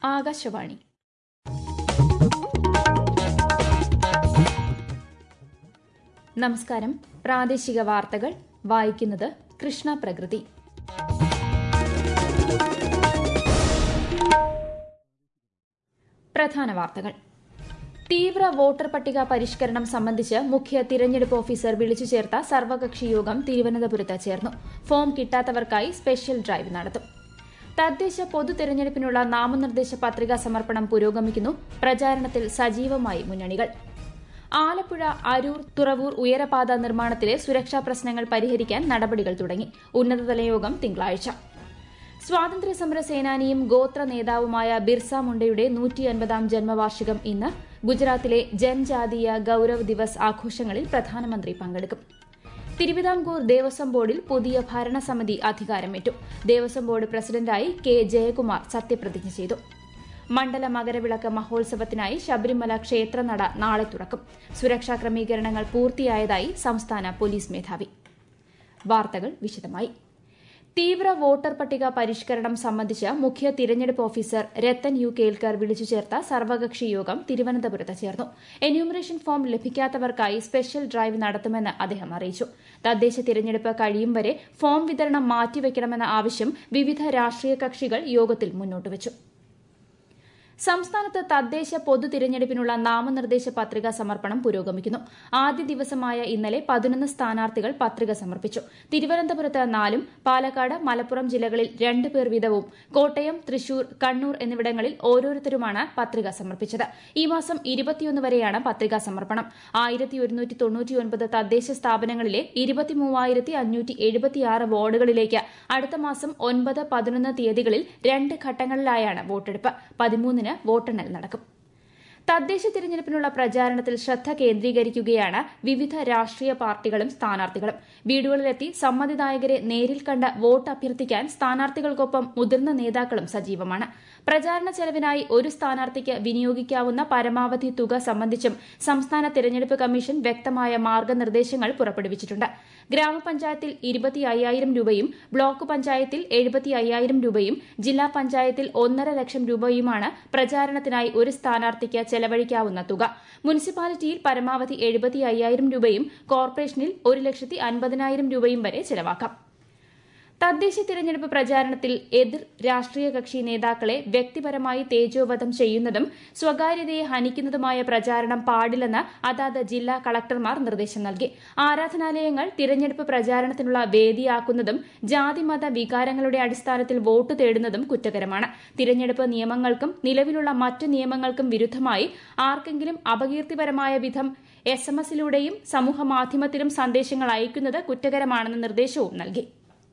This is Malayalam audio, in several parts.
ആകാശവാണി നമസ്കാരം പ്രാദേശിക വാർത്തകൾ വായിക്കുന്നത് കൃഷ്ണ പ്രകൃതി പ്രധാന വാർത്തകൾ തീവ്ര വോട്ടർ പട്ടിക പരിഷ്കരണം സംബന്ധിച്ച് മുഖ്യ തിരഞ്ഞെടുപ്പ് ഓഫീസർ വിളിച്ചു ചേർത്ത സർവകക്ഷി യോഗം തിരുവനന്തപുരത്ത് ചേർന്നു ഫോം കിട്ടാത്തവർക്കായി സ്പെഷ്യൽ ഡ്രൈവ് നടത്തും തദ്ദേശ പൊതു തെരഞ്ഞെടുപ്പിനുള്ള നാമനിർദ്ദേശ പത്രികാ സമർപ്പണം പുരോഗമിക്കുന്നു പ്രചാരണത്തിൽ സജീവമായി മുന്നണികൾ ആലപ്പുഴ അരൂർ തുറവൂർ ഉയരപാത നിർമ്മാണത്തിലെ സുരക്ഷാ പ്രശ്നങ്ങൾ പരിഹരിക്കാൻ നടപടികൾ തുടങ്ങി ഉന്നതതല യോഗം തിങ്കളാഴ്ച സ്വാതന്ത്ര്യസമര സേനാനിയും ഗോത്ര നേതാവുമായ ബിർസ മുണ്ടയുടെ നൂറ്റി അൻപതാം ജന്മവാർഷികം ഇന്ന് ഗുജറാത്തിലെ ജൻജാതീയ ഗൌരവ് ദിവസ് ആഘോഷങ്ങളിൽ പ്രധാനമന്ത്രി പങ്കെടുക്കും തിരുവിതാംകൂർ ദേവസ്വം ബോർഡിൽ പുതിയ ഭരണസമിതി അധികാരമേറ്റു ദേവസ്വം ബോർഡ് പ്രസിഡന്റായി കെ ജയകുമാർ സത്യപ്രതിജ്ഞ ചെയ്തു മണ്ഡല മകരവിളക്ക് മഹോത്സവത്തിനായി ശബരിമല ക്ഷേത്രനട നാളെ തുറക്കും സുരക്ഷാ ക്രമീകരണങ്ങൾ പൂർത്തിയായതായി സംസ്ഥാന പോലീസ് മേധാവി വാർത്തകൾ വിശദമായി തീവ്ര വോട്ടർ പട്ടിക പരിഷ്കരണം സംബന്ധിച്ച് മുഖ്യ തിരഞ്ഞെടുപ്പ് ഓഫീസർ രത്തൻ യു കേൽക്കർ വിളിച്ചു ചേർത്ത സർവകക്ഷി യോഗം തിരുവനന്തപുരത്ത് ചേർന്നു എന്യൂമറേഷൻ ഫോം ലഭിക്കാത്തവർക്കായി സ്പെഷ്യൽ ഡ്രൈവ് നടത്തുമെന്ന് അദ്ദേഹം അറിയിച്ചു തദ്ദേശ തിരഞ്ഞെടുപ്പ് കഴിയും വരെ ഫോം വിതരണം മാറ്റിവെക്കണമെന്ന ആവശ്യം വിവിധ രാഷ്ട്രീയ കക്ഷികൾ യോഗത്തിൽ മുന്നോട്ടുവച്ചു സംസ്ഥാനത്ത് തദ്ദേശ പൊതു തിരഞ്ഞെടുപ്പിനുള്ള നാമനിർദ്ദേശ പത്രിക സമർപ്പണം പുരോഗമിക്കുന്നു ആദ്യ ദിവസമായ ഇന്നലെ പതിനൊന്ന് സ്ഥാനാർത്ഥികൾ പത്രിക സമർപ്പിച്ചു തിരുവനന്തപുരത്ത് നാലും പാലക്കാട് മലപ്പുറം ജില്ലകളിൽ രണ്ട് പേർ വീതവും കോട്ടയം തൃശൂർ കണ്ണൂർ എന്നിവിടങ്ങളിൽ ഓരോരുത്തരുമാണ് പത്രിക സമർപ്പിച്ചത് ഈ മാസം ഇരുപത്തിയൊന്ന് വരെയാണ് പത്രികാ സമർപ്പണം ആയിരത്തി ഒരുന്നൂറ്റി തൊണ്ണൂറ്റിയൊൻപത് തദ്ദേശ സ്ഥാപനങ്ങളിലെ ഇരുപത്തിമൂവായിരത്തി അഞ്ഞൂറ്റി എഴുപത്തിയാറ് വാർഡുകളിലേക്ക് അടുത്ത മാസം ഒൻപത് പതിനൊന്ന് തീയതികളിൽ രണ്ട് ഘട്ടങ്ങളിലായാണ് വോട്ടെടുപ്പ് പതിമൂന്നിന് വോട്ടെണ്ണൽ നടക്കും തദ്ദേശ തിരഞ്ഞെടുപ്പിനുള്ള പ്രചാരണത്തിൽ ശ്രദ്ധ കേന്ദ്രീകരിക്കുകയാണ് വിവിധ രാഷ്ട്രീയ പാർട്ടികളും സ്ഥാനാർത്ഥികളും വീടുകളിലെത്തി സമ്മതിദായകരെ നേരിൽ കണ്ട് വോട്ട് അഭ്യർത്ഥിക്കാൻ സ്ഥാനാർത്ഥികൾക്കൊപ്പം മുതിർന്ന നേതാക്കളും സജീവമാണ് പ്രചാരണ ചെലവിനായി ഒരു സ്ഥാനാർത്ഥിക്ക് വിനിയോഗിക്കാവുന്ന പരമാവധി തുക സംബന്ധിച്ചും സംസ്ഥാന തിരഞ്ഞെടുപ്പ് കമ്മീഷൻ വ്യക്തമായ മാർഗനിർദ്ദേശങ്ങൾ പുറപ്പെടുവിച്ചിട്ടുണ്ട് ഗ്രാമപഞ്ചായത്തിൽ ഇരുപത്തി അയ്യായിരം രൂപയും ബ്ലോക്ക് പഞ്ചായത്തിൽ എഴുപത്തി അയ്യായിരം രൂപയും ജില്ലാ പഞ്ചായത്തിൽ ഒന്നര ലക്ഷം രൂപയുമാണ് പ്രചാരണത്തിനായി ഒരു സ്ഥാനാർത്ഥിക്ക് ചെലവഴിക്കാവുന്ന തുക മുനിസിപ്പാലിറ്റിയിൽ പരമാവധി എഴുപത്തി അയ്യായിരം രൂപയും കോർപ്പറേഷനിൽ ഒരു ലക്ഷത്തി അൻപതിനായിരം രൂപയും വരെ ചെലവാക്കാം തദ്ദേശ തിരഞ്ഞെടുപ്പ് പ്രചാരണത്തിൽ എതിർ രാഷ്ട്രീയ കക്ഷി നേതാക്കളെ വ്യക്തിപരമായി തേജോവധം ചെയ്യുന്നതും സ്വകാര്യതയെ ഹനിക്കുന്നതുമായ പ്രചാരണം പാടില്ലെന്ന് അതാത് ജില്ലാ കളക്ടർമാർ നിർദ്ദേശം നൽകി ആരാധനാലയങ്ങൾ തിരഞ്ഞെടുപ്പ് പ്രചാരണത്തിനുള്ള വേദിയാക്കുന്നതും ജാതിമത വികാരങ്ങളുടെ അടിസ്ഥാനത്തിൽ വോട്ട് തേടുന്നതും കുറ്റകരമാണ് തിരഞ്ഞെടുപ്പ് നിയമങ്ങൾക്കും നിലവിലുള്ള മറ്റ് നിയമങ്ങൾക്കും വിരുദ്ധമായി ആർക്കെങ്കിലും അപകീർത്തിപരമായ വിധം എസ് എം എസിലൂടെയും സമൂഹമാധ്യമത്തിലും സന്ദേശങ്ങൾ അയക്കുന്നത് കുറ്റകരമാണെന്ന നിർദ്ദേശവും നൽകി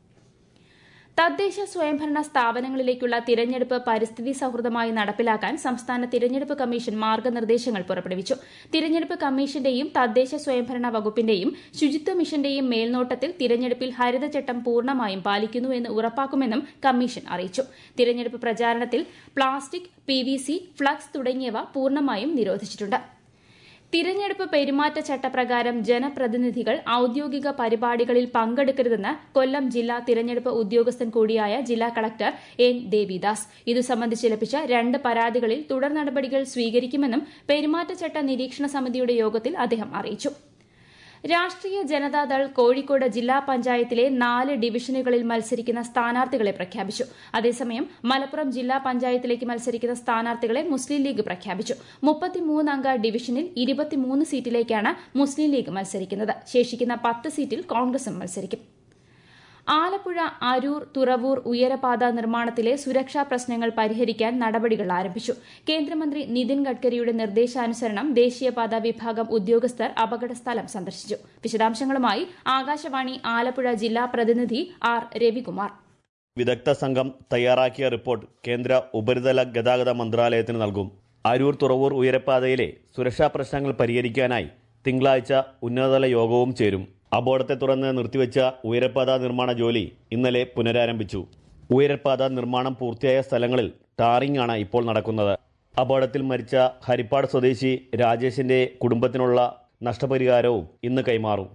തദ്ദേശ സ്വയംഭരണ സ്ഥാപനങ്ങളിലേക്കുള്ള തിരഞ്ഞെടുപ്പ് പരിസ്ഥിതി സൌഹൃദമായി നടപ്പിലാക്കാൻ സംസ്ഥാന തിരഞ്ഞെടുപ്പ് കമ്മീഷൻ മാർഗനിർദ്ദേശങ്ങൾ പുറപ്പെടുവിച്ചു തിരഞ്ഞെടുപ്പ് കമ്മീഷന്റെയും തദ്ദേശ സ്വയംഭരണ വകുപ്പിന്റെയും ശുചിത്വ മിഷന്റെയും മേൽനോട്ടത്തിൽ തിരഞ്ഞെടുപ്പിൽ ഹരിതചട്ടം പൂർണ്ണമായും പാലിക്കുന്നു എന്ന് ഉറപ്പാക്കുമെന്നും കമ്മീഷൻ അറിയിച്ചു തിരഞ്ഞെടുപ്പ് പ്രചാരണത്തിൽ പ്ലാസ്റ്റിക് പി ഫ്ലക്സ് തുടങ്ങിയവ പൂർണ്ണമായും നിരോധിച്ചിട്ടുണ്ട് തിരഞ്ഞെടുപ്പ് പെരുമാറ്റച്ചട്ടപ്രകാരം ജനപ്രതിനിധികൾ ഔദ്യോഗിക പരിപാടികളിൽ പങ്കെടുക്കരുതെന്ന് കൊല്ലം ജില്ലാ തിരഞ്ഞെടുപ്പ് ഉദ്യോഗസ്ഥൻ കൂടിയായ ജില്ലാ കളക്ടർ എൻ ദേവിദാസ് ഇതു സംബന്ധിച്ച് ലഭിച്ച രണ്ട് പരാതികളിൽ തുടർ നടപടികൾ സ്വീകരിക്കുമെന്നും പെരുമാറ്റച്ചട്ട നിരീക്ഷണ സമിതിയുടെ യോഗത്തിൽ അദ്ദേഹം അറിയിച്ചു രാഷ്ട്രീയ ജനതാദൾ കോഴിക്കോട് ജില്ലാ പഞ്ചായത്തിലെ നാല് ഡിവിഷനുകളിൽ മത്സരിക്കുന്ന സ്ഥാനാർത്ഥികളെ പ്രഖ്യാപിച്ചു അതേസമയം മലപ്പുറം ജില്ലാ പഞ്ചായത്തിലേക്ക് മത്സരിക്കുന്ന സ്ഥാനാർത്ഥികളെ മുസ്ലിം ലീഗ് പ്രഖ്യാപിച്ചു മുപ്പത്തിമൂന്നംഗ ഡിവിഷനിൽ ഇരുപത്തിമൂന്ന് സീറ്റിലേക്കാണ് മുസ്ലിം ലീഗ് മത്സരിക്കുന്നത് ശേഷിക്കുന്ന പത്ത് സീറ്റിൽ കോൺഗ്രസും മത്സരിക്കും ആലപ്പുഴ അരൂർ തുറവൂർ ഉയരപാത നിർമ്മാണത്തിലെ സുരക്ഷാ പ്രശ്നങ്ങൾ പരിഹരിക്കാൻ നടപടികൾ ആരംഭിച്ചു കേന്ദ്രമന്ത്രി നിതിൻ ഗഡ്കരിയുടെ നിർദ്ദേശാനുസരണം ദേശീയപാത വിഭാഗം ഉദ്യോഗസ്ഥർ അപകടസ്ഥലം സന്ദർശിച്ചു വിശദാംശങ്ങളുമായി ആകാശവാണി ആലപ്പുഴ ജില്ലാ പ്രതിനിധി ആർ രവികുമാർ വിദഗ്ധ സംഘം തയ്യാറാക്കിയ റിപ്പോർട്ട് കേന്ദ്ര ഉപരിതല ഗതാഗത മന്ത്രാലയത്തിന് നൽകും അരൂർ തുറവൂർ ഉയരപ്പാതയിലെ സുരക്ഷാ പ്രശ്നങ്ങൾ പരിഹരിക്കാനായി തിങ്കളാഴ്ച ഉന്നതതല യോഗവും ചേരും അപകടത്തെ തുടർന്ന് നിർത്തിവെച്ച ഉയരപ്പാത നിർമ്മാണ ജോലി ഇന്നലെ പുനരാരംഭിച്ചു ഉയരപ്പാത നിർമ്മാണം പൂർത്തിയായ സ്ഥലങ്ങളിൽ ടാറിംഗ് ആണ് ഇപ്പോൾ നടക്കുന്നത് അപകടത്തിൽ മരിച്ച ഹരിപ്പാട് സ്വദേശി രാജേഷിന്റെ കുടുംബത്തിനുള്ള നഷ്ടപരിഹാരവും ഇന്ന് കൈമാറും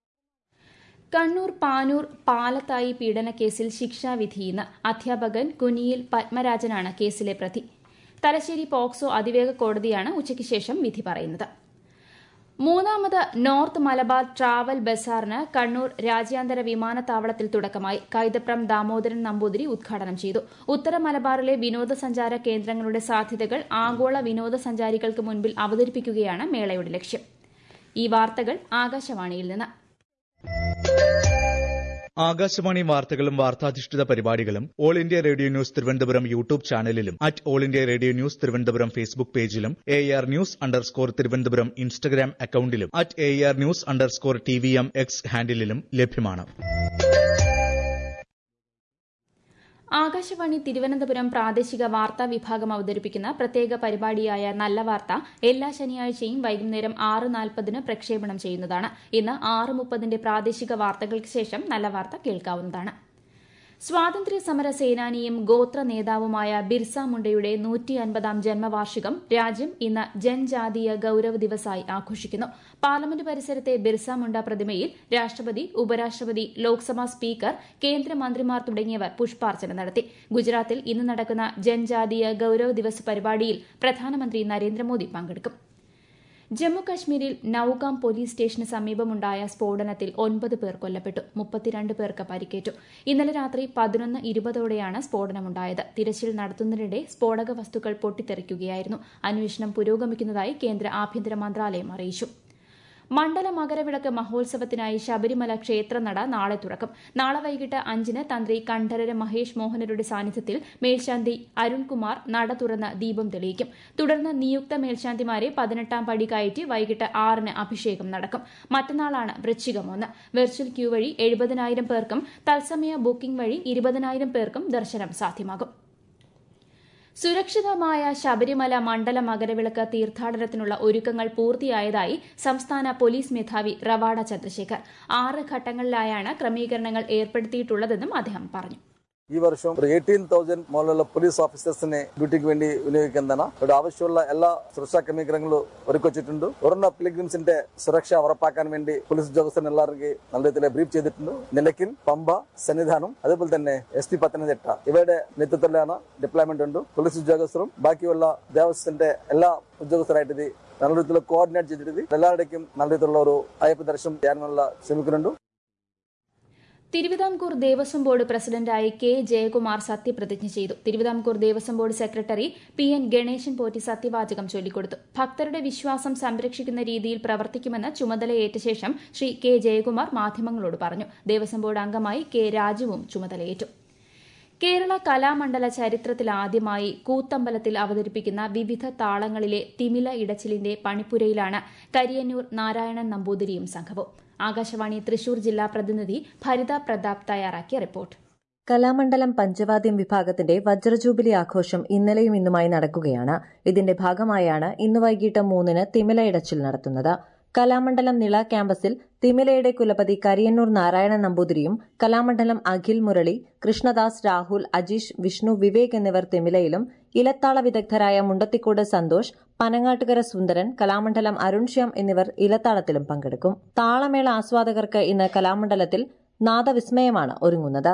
കണ്ണൂർ പാനൂർ പാലത്തായി പീഡനക്കേസിൽ ശിക്ഷാവിധി ഇന്ന് അധ്യാപകൻ കുനിയിൽ പത്മരാജനാണ് കേസിലെ പ്രതി തലശ്ശേരി പോക്സോ അതിവേഗ കോടതിയാണ് ഉച്ചയ്ക്ക് ശേഷം വിധി പറയുന്നത് മൂന്നാമത് നോർത്ത് മലബാർ ട്രാവൽ ബസാറിന് കണ്ണൂർ രാജ്യാന്തര വിമാനത്താവളത്തിൽ തുടക്കമായി കൈതപ്രം ദാമോദരൻ നമ്പൂതിരി ഉദ്ഘാടനം ചെയ്തു ഉത്തര മലബാറിലെ വിനോദസഞ്ചാര കേന്ദ്രങ്ങളുടെ സാധ്യതകൾ ആഗോള വിനോദസഞ്ചാരികൾക്ക് മുൻപിൽ അവതരിപ്പിക്കുകയാണ് മേളയുടെ ലക്ഷ്യം ഈ വാർത്തകൾ ആകാശവാണിയിൽ നിന്ന് ആകാശവാണി വാർത്തകളും വാർത്താധിഷ്ഠിത പരിപാടികളും All India Radio news Thiruvananthapuram YouTube ചാനലിലും at All India Radio news Thiruvananthapuram Facebook പേജിലും A R news underscore Thiruvananthapuram Instagram അക്കൌണ്ടിലും at A R news underscore T V M X ഹാൻഡിലും ലഭ്യമാണ് ആകാശവാണി തിരുവനന്തപുരം പ്രാദേശിക വാർത്താ വിഭാഗം അവതരിപ്പിക്കുന്ന പ്രത്യേക പരിപാടിയായ നല്ല വാർത്ത എല്ലാ ശനിയാഴ്ചയും വൈകുന്നേരം ആറ് നാൽപ്പതിന് പ്രക്ഷേപണം ചെയ്യുന്നതാണ് ഇന്ന് ആറ് മുപ്പതിന്റെ പ്രാദേശിക വാർത്തകൾക്ക് ശേഷം നല്ല വാർത്ത കേൾക്കാവുന്നതാണ് സ്വാതന്ത്ര്യ സമര സേനാനിയും ഗോത്ര നേതാവുമായ ബിർസ മുണ്ടയുടെ നൂറ്റി അൻപതാം ജന്മവാർഷികം രാജ്യം ഇന്ന് ജൻജാതീയ ഗൌരവ ദിവസായി ആഘോഷിക്കുന്നു പാർലമെന്റ് പരിസരത്തെ ബിർസ മുണ്ട പ്രതിമയിൽ രാഷ്ട്രപതി ഉപരാഷ്ട്രപതി ലോക്സഭാ സ്പീക്കർ കേന്ദ്രമന്ത്രിമാർ തുടങ്ങിയവർ പുഷ്പാർച്ചന നടത്തി ഗുജറാത്തിൽ ഇന്ന് നടക്കുന്ന ജൻജാതീയ ഗൌരവ ദിവസ് പരിപാടിയിൽ പ്രധാനമന്ത്രി നരേന്ദ്രമോദി പങ്കെടുക്കും ജമ്മുകശ്മീരിൽ നൌഗാം പോലീസ് സ്റ്റേഷന് സമീപമുണ്ടായ സ്ഫോടനത്തിൽ ഒൻപത് പേർ കൊല്ലപ്പെട്ടു മുപ്പത്തിരണ്ട് പേർക്ക് പരിക്കേറ്റു ഇന്നലെ രാത്രി പതിനൊന്ന് ഇരുപതോടെയാണ് സ്ഫോടനമുണ്ടായത് തിരച്ചിൽ നടത്തുന്നതിനിടെ സ്ഫോടക വസ്തുക്കൾ പൊട്ടിത്തെറിക്കുകയായിരുന്നു അന്വേഷണം പുരോഗമിക്കുന്നതായി കേന്ദ്ര ആഭ്യന്തര മന്ത്രാലയം അറിയിച്ചു മണ്ഡല മകരവിളക്ക് മഹോത്സവത്തിനായി ശബരിമല ക്ഷേത്രനട നാളെ തുറക്കും നാളെ വൈകിട്ട് അഞ്ചിന് തന്ത്രി കണ്ഠരര് മഹേഷ് മോഹനരുടെ സാന്നിധ്യത്തിൽ മേൽശാന്തി അരുൺകുമാർ നട തുറന്ന് ദീപം തെളിയിക്കും തുടർന്ന് നിയുക്ത മേൽശാന്തിമാരെ പതിനെട്ടാം പടി കയറ്റി വൈകിട്ട് ആറിന് അഭിഷേകം നടക്കും മറ്റന്നാളാണ് വൃശ്ചികം ഒന്ന് വെർച്വൽ ക്യൂ വഴി എഴുപതിനായിരം പേർക്കും തത്സമയ ബുക്കിംഗ് വഴി ഇരുപതിനായിരം പേർക്കും ദർശനം സാധ്യമാകും സുരക്ഷിതമായ ശബരിമല മണ്ഡല മകരവിളക്ക് തീർത്ഥാടനത്തിനുള്ള ഒരുക്കങ്ങൾ പൂർത്തിയായതായി സംസ്ഥാന പോലീസ് മേധാവി റവാഡ ചന്ദ്രശേഖർ ആറ് ഘട്ടങ്ങളിലായാണ് ക്രമീകരണങ്ങൾ ഏർപ്പെടുത്തിയിട്ടുള്ളതെന്നും അദ്ദേഹം പറഞ്ഞു ഈ വർഷം ഒരു എയ്റ്റീൻ തൗസൻഡ് മുകളിലുള്ള പോലീസ് ഓഫീസേഴ്സിനെ ഡ്യൂട്ടിക്ക് വേണ്ടി വിനിയോഗിക്കുന്നതാണ് ഇവിടെ ആവശ്യമുള്ള എല്ലാ സുരക്ഷാ ക്രമീകരണങ്ങളും ഒരുക്കൊച്ചിട്ടുണ്ട് വരുന്ന പിലിഗ്രിംസിന്റെ സുരക്ഷ ഉറപ്പാക്കാൻ വേണ്ടി പോലീസ് ഉദ്യോഗസ്ഥൻ എല്ലാവർക്കും നല്ല രീതിയിൽ ബ്രീഫ് ചെയ്തിട്ടുണ്ട് നിലയ്ക്കൽ പമ്പ സന്നിധാനം അതേപോലെ തന്നെ എസ് പി പത്തനംതിട്ട ഇവയുടെ നേതൃത്വത്തിലാണ് ഡിപ്ലോയ്മെന്റ് ഉണ്ട് പോലീസ് ഉദ്യോഗസ്ഥരും ബാക്കിയുള്ള ദേവസ്വത്തിന്റെ എല്ലാ ഉദ്യോഗസ്ഥരായിട്ട് ഇത് നല്ല രീതിയിൽ കോർഡിനേറ്റ് ചെയ്തിട്ട് എല്ലാവരുടെയും നല്ല രീതിയിലുള്ള ഒരു അയ്യപ്പ ദർശനം ചെയ്യാനുള്ള ശ്രമിക്കുന്നുണ്ട് തിരുവിതാംകൂർ ദേവസ്വം ബോർഡ് പ്രസിഡന്റായി കെ ജയകുമാർ സത്യപ്രതിജ്ഞ ചെയ്തു Thiruvithamkoor Devaswom board secretary P N Ganesan Potti സത്യവാചകം ചൊല്ലിക്കൊടുത്തു ഭക്തരുടെ വിശ്വാസം സംരക്ഷിക്കുന്ന രീതിയിൽ പ്രവർത്തിക്കുമെന്ന് ചുമതലയേറ്റ ശേഷം ശ്രീ കെ ജയകുമാർ മാധ്യമങ്ങളോട് പറഞ്ഞു ദേവസ്വം ബോർഡ് അംഗമായി കെ രാജുവും ചുമതലയേറ്റു കേരള കലാമണ്ഡല ചരിത്രത്തിലാദ്യമായി കൂത്തമ്പലത്തിൽ അവതരിപ്പിക്കുന്ന വിവിധ താളങ്ങളിലെ തിമില ഇടച്ചിലിന്റെ പണിപ്പുരയിലാണ് കരിയന്നൂർ നാരായണൻ നമ്പൂതിരിയും സംഘവും ആകാശവാണി തൃശൂർ ജില്ലാ പ്രതിനിധി ഭരിത പ്രതാപ് തയ്യാറാക്കിയ റിപ്പോർട്ട് കലാമണ്ഡലം പഞ്ചവാദ്യം വിഭാഗത്തിന്റെ വജ്രജൂബിലി ആഘോഷം ഇന്നലെയും ഇന്നുമായി നടക്കുകയാണ് ഇതിന്റെ ഭാഗമായാണ് ഇന്ന് വൈകിട്ട് മൂന്നിന് തിമില ഇടച്ചിൽ നടത്തുന്നത് കലാമണ്ഡലം നിള ക്യാമ്പസിൽ തിമിലയുടെ കുലപതി കരിയന്നൂർ നാരായണൻ നമ്പൂതിരിയും കലാമണ്ഡലം അഖിൽ മുരളി കൃഷ്ണദാസ് രാഹുൽ അജീഷ് വിഷ്ണു വിവേക് എന്നിവർ തിമിലയിലും ഇലത്താള വിദഗ്ധരായ മുണ്ടത്തിക്കോട് സന്തോഷ് പനങ്ങാട്ടുകര സുന്ദരൻ കലാമണ്ഡലം അരുൺശ്യാം എന്നിവർ ഇലത്താളത്തിലും പങ്കെടുക്കും താളമേള ആസ്വാദകർക്ക് ഇന്ന് കലാമണ്ഡലത്തിൽ നാദവിസ്മയമാണ് ഒരുങ്ങുന്നത്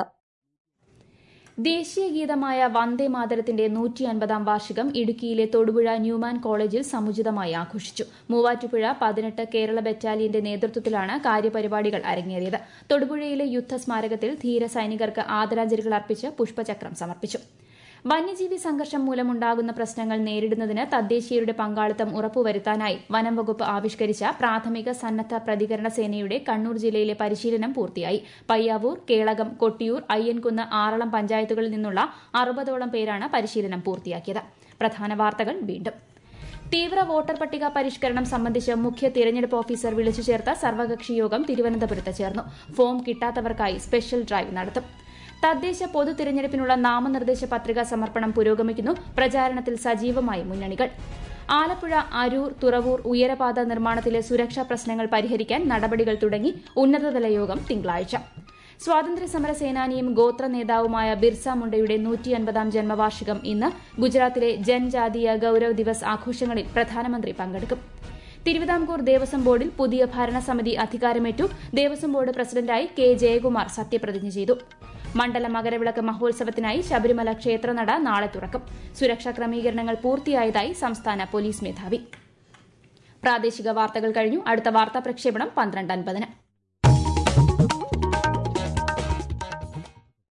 ദേശീയ ഗീതമായ വന്ദേ മാതരത്തിന്റെ നൂറ്റി അൻപതാം വാർഷികം ഇടുക്കിയിലെ തൊടുപുഴ ന്യൂമാൻ കോളേജിൽ സമുചിതമായി ആഘോഷിച്ചു മൂവാറ്റുപുഴ പതിനെട്ട് കേരള ബറ്റാലിയന്റെ നേതൃത്വത്തിലാണ് കാര്യപരിപാടികൾ അരങ്ങേറിയത് തൊടുപുഴയിലെ യുദ്ധസ്മാരകത്തിൽ ധീര സൈനികർക്ക് ആദരാഞ്ജലികൾ അർപ്പിച്ച് പുഷ്പചക്രം സമർപ്പിച്ചു വന്യജീവി സംഘർഷം മൂലമുണ്ടാകുന്ന പ്രശ്നങ്ങൾ നേരിടുന്നതിന് തദ്ദേശീയരുടെ പങ്കാളിത്തം ഉറപ്പുവരുത്താനായി വനം വകുപ്പ് ആവിഷ്കരിച്ച പ്രാഥമിക സന്നദ്ധ പ്രതികരണ സേനയുടെ കണ്ണൂർ ജില്ലയിലെ പരിശീലനം പൂർത്തിയായി പയ്യാവൂർ കേളകം കൊട്ടിയൂർ അയ്യൻകുന്ന് ആറളം പഞ്ചായത്തുകളിൽ നിന്നുള്ള അറുപതോളം പേരാണ് പരിശീലനം പൂർത്തിയാക്കിയത് പ്രധാന വാർത്തകൾ വീണ്ടും തീവ്ര വോട്ടർ പട്ടിക പരിഷ്കരണം സംബന്ധിച്ച് മുഖ്യ തിരഞ്ഞെടുപ്പ് ഓഫീസർ വിളിച്ചു ചേർത്ത സർവകക്ഷി യോഗം തിരുവനന്തപുരത്ത് ചേർന്നു ഫോം കിട്ടാത്തവർക്കായി സ്പെഷ്യൽ ഡ്രൈവ് നടത്തും തദ്ദേശ പൊതു തിരഞ്ഞെടുപ്പിനുള്ള നാമനിർദ്ദേശ പത്രികാ സമർപ്പണം പുരോഗമിക്കുന്നു പ്രചാരണത്തിൽ സജീവമായി മുന്നണികൾ ആലപ്പുഴ അരൂർ തുറവൂർ ഉയരപാത നിർമ്മാണത്തിലെ സുരക്ഷാ പ്രശ്നങ്ങൾ പരിഹരിക്കാൻ നടപടികൾ തുടങ്ങി ഉന്നതതല യോഗം തിങ്കളാഴ്ച സ്വാതന്ത്ര്യ സമര സേനാനിയും ഗോത്ര നേതാവുമായ ബിർസ മുണ്ടയുടെ നൂറ്റി അൻപതാം ജന്മവാർഷികം ഇന്ന് ഗുജറാത്തിലെ ജൻജാതീയ ഗൌരവ് ദിവസ് ആഘോഷങ്ങളിൽ പ്രധാനമന്ത്രി പങ്കെടുക്കും തിരുവിതാംകൂർ ദേവസ്വം ബോർഡിൽ പുതിയ ഭരണസമിതി അധികാരമേറ്റു ദേവസ്വം ബോർഡ് പ്രസിഡന്റായി കെ ജയകുമാർ സത്യപ്രതിജ്ഞ ചെയ്തു മണ്ഡല മകരവിളക്ക് മഹോത്സവത്തിനായി ശബരിമല ക്ഷേത്രനട നാളെ തുറക്കും സുരക്ഷാ ക്രമീകരണങ്ങൾ പൂർത്തിയായതായി സംസ്ഥാന പോലീസ് മേധാവി പ്രാദേശിക വാർത്തകൾ കഴിഞ്ഞു അടുത്ത വാർത്താ പ്രക്ഷേപണം പന്ത്രണ്ട് അൻപതിന്